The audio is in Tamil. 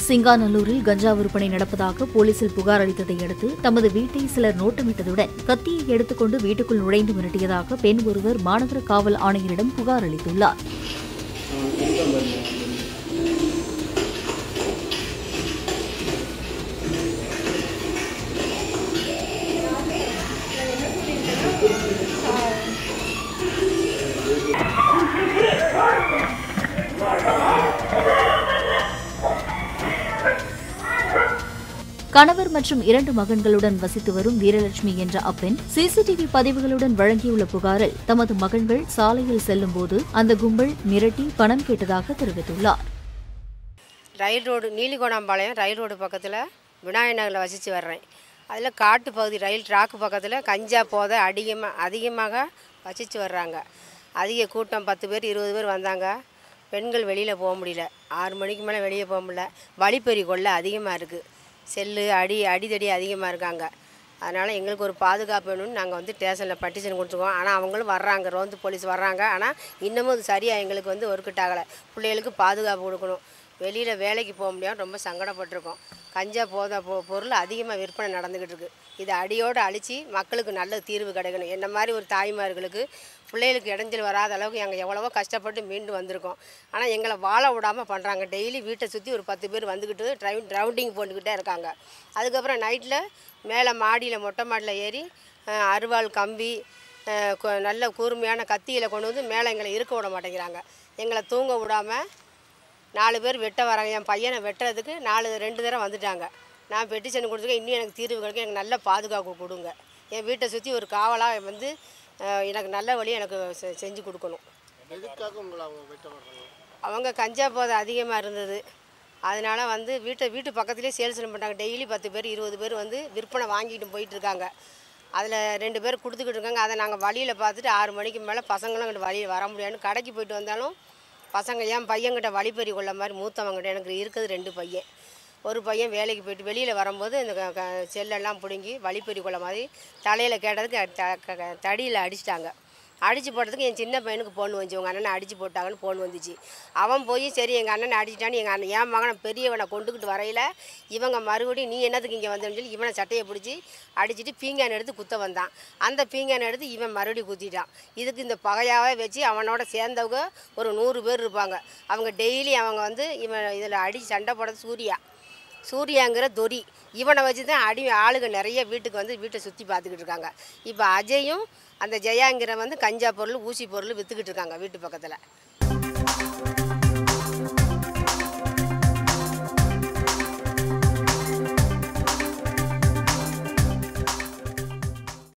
சிங்காநல்லூரில் கஞ்சா விற்பனை நடப்பதாக போலீசில் புகார் அளித்ததை அடுத்து தமது வீட்டை சிலர் நோட்டமிட்டதுடன் கத்தியை எடுத்துக்கொண்டு வீட்டுக்குள் நுழைந்து மிரட்டியதாக பெண் ஒருவர் மாநகர காவல் ஆணையரிடம் புகார் அளித்துள்ளார் கணவர் மற்றும் இரண்டு மகன்களுடன் வசித்து வரும் வீரலட்சுமி என்ற அப்பெண் சிசிடிவி பதிவுகளுடன் வழங்கியுள்ள புகாரில் தமது மகன்கள் சாலையில் செல்லும்போது அந்த கும்பல் மிரட்டி பணம் கேட்டதாக தெரிவித்துள்ளார் ரயில் ரோடு நீலிகோணாம்பாளையம் ரயில் ரோடு பக்கத்தில் விநாயகர் நகரில் வசித்து வர்றேன் அதில் காட்டு பகுதி ரயில் ட்ராக்கு பக்கத்தில் கஞ்சா போதை அதிகமாக அதிகமாக வசித்து வர்றாங்க அதிக கூட்டம் பத்து பேர் இருபது பேர் வந்தாங்க பெண்கள் வெளியில் போக முடியல ஆறு மணிக்கு மேலே வெளியே போக முடியல வழிப்பறி கொள்ளை அதிகமாக இருக்குது செல்லு அடி அடிதடி அதிகமாக இருக்காங்க அதனால் எங்களுக்கு ஒரு பாதுகாப்பு வேணும்னு நாங்கள் வந்து ஸ்டேஷனில் பட்டிஷன் கொடுத்துருக்கோம் ஆனால் அவங்களும் வர்றாங்க ரோந்து போலீஸ் வர்றாங்க ஆனால் இன்னமும் அது சரியாக எங்களுக்கு வந்து ஒர்க் அவுட் ஆகலை பிள்ளைகளுக்கு பாதுகாப்பு கொடுக்கணும் வெளியில் வேலைக்கு போக முடியாமல் ரொம்ப சங்கடப்பட்டிருக்கோம் கஞ்சா போதை பொ பொருள் அதிகமாக விற்பனை நடந்துக்கிட்டு இருக்கு இதை அடியோடு அழித்து மக்களுக்கு நல்ல தீர்வு கிடைக்கணும் என்ன மாதிரி ஒரு தாய்மார்களுக்கு பிள்ளைகளுக்கு இடைஞ்சல் வராத அளவுக்கு நாங்கள் எவ்வளவோ கஷ்டப்பட்டு மீண்டு வந்திருக்கோம் ஆனால் எங்களை வாழ விடாமல் பண்ணுறாங்க டெய்லி வீட்டை சுற்றி ஒரு பத்து பேர் வந்துக்கிட்டு ட்ரைவ் ரவுண்டிங் போட்டுக்கிட்டே இருக்காங்க அதுக்கப்புறம் நைட்டில் மேலே மாடியில் மொட்டை மாடியில் ஏறி அஹ், அருவாள் கம்பி அஹ், கொ- நல்ல கூர்மையான கத்தியில் கொண்டு வந்து மேலே எங்களை இருக்க விட மாட்டேங்கிறாங்க எங்களை தூங்க விடாமல் நாலு பேர் வெட்ட வராங்க என் பையனை வெட்டுறதுக்கு நாலு ரெண்டு தடவை வந்துட்டாங்க நான் பெட்டிஷன் கொடுத்துருக்கேன் இன்னும் எனக்கு தீர்வு கிடைக்கும் எனக்கு நல்ல பாதுகாப்பு கொடுங்க என் வீட்டை சுற்றி ஒரு காவலாக வந்து அஹ், எனக்கு நல்ல வழி எனக்கு செ- செஞ்சு கொடுக்கணும் எதுக்காக உங்களை அவங்க வெட்ட வர்றாங்க அவங்க கஞ்சா போதை அதிகமாக இருந்தது அதனால வந்து வீட்டை வீட்டு பக்கத்துலேயே சேல்ஸ் பண்ணுறாங்க டெய்லி பத்து பேர் இருபது பேர் வந்து விற்பனை வாங்கிட்டு போயிட்டு இருக்காங்க அதில் ரெண்டு பேர் கொடுத்துக்கிட்டு இருக்காங்க அதை நாங்கள் வழியில் பார்த்துட்டு ஆறு மணிக்கு மேலே பசங்களும் அங்கிட்டு வழியில் வர முடியாதுன்னு கடைக்கு போயிட்டு வந்தாலும் பசங்க என் பையன்கிட்ட வழிப்பறி கொள்ள மாதிரி மூத்தவங்கிட்ட எனக்கு இருக்குது ரெண்டு பையன் ஒரு பையன் வேலைக்கு போயிட்டு வெளியில் வரும்போது இந்த க- க- செல்லெல்லாம் பிடுங்கி வழிப்பறி கொள்ள மாதிரி தலையில் கேட்டதுக்கு த- க- க- தடியில் அடிச்சிட்டாங்க அடித்து போட்டதுக்கு என் சின்ன பையனுக்கு ஃபோன் வந்துச்சு உங்கள் அண்ணனை அடித்து போட்டாங்கன்னு ஃபோன் வந்துச்சு அவன் போய் சரி எங்கள் அண்ணனை அடிச்சிட்டான்னு எங்கள் அண்ணன் என் மகனை பெரியவனை கொண்டுக்கிட்டு வரையில இவங்க மறுபடியும் நீ என்னத்துக்கு இங்கே வந்தேன்னு சொல்லி இவனை சட்டையை பிடிச்சி அடிச்சிட்டு பீங்கான் எடுத்து குத்த வந்தான் அந்த பீங்கான் எடுத்து இவன் மறுபடியும் குத்திட்டான் இதுக்கு இந்த பகையாகவே வச்சு அவனோட சேர்ந்தவங்க ஒரு நூறு பேர் இருப்பாங்க அவங்க டெய்லி அவங்க வந்து இவன் இதில் அடி சண்டை போடுறது சூர்யா சூர்யாங்கிற தொரி இவனை வச்சு தான் அடி ஆளுங்க நிறைய வீட்டுக்கு வந்து வீட்டை சுற்றி பார்த்துக்கிட்டு இருக்காங்க இப்போ அஜயும் அந்த ஜெயாங்கிற வந்து கஞ்சா பொருள் ஊசி பொருள் விற்றுக்கிட்டு இருக்காங்க வீட்டு பக்கத்தில்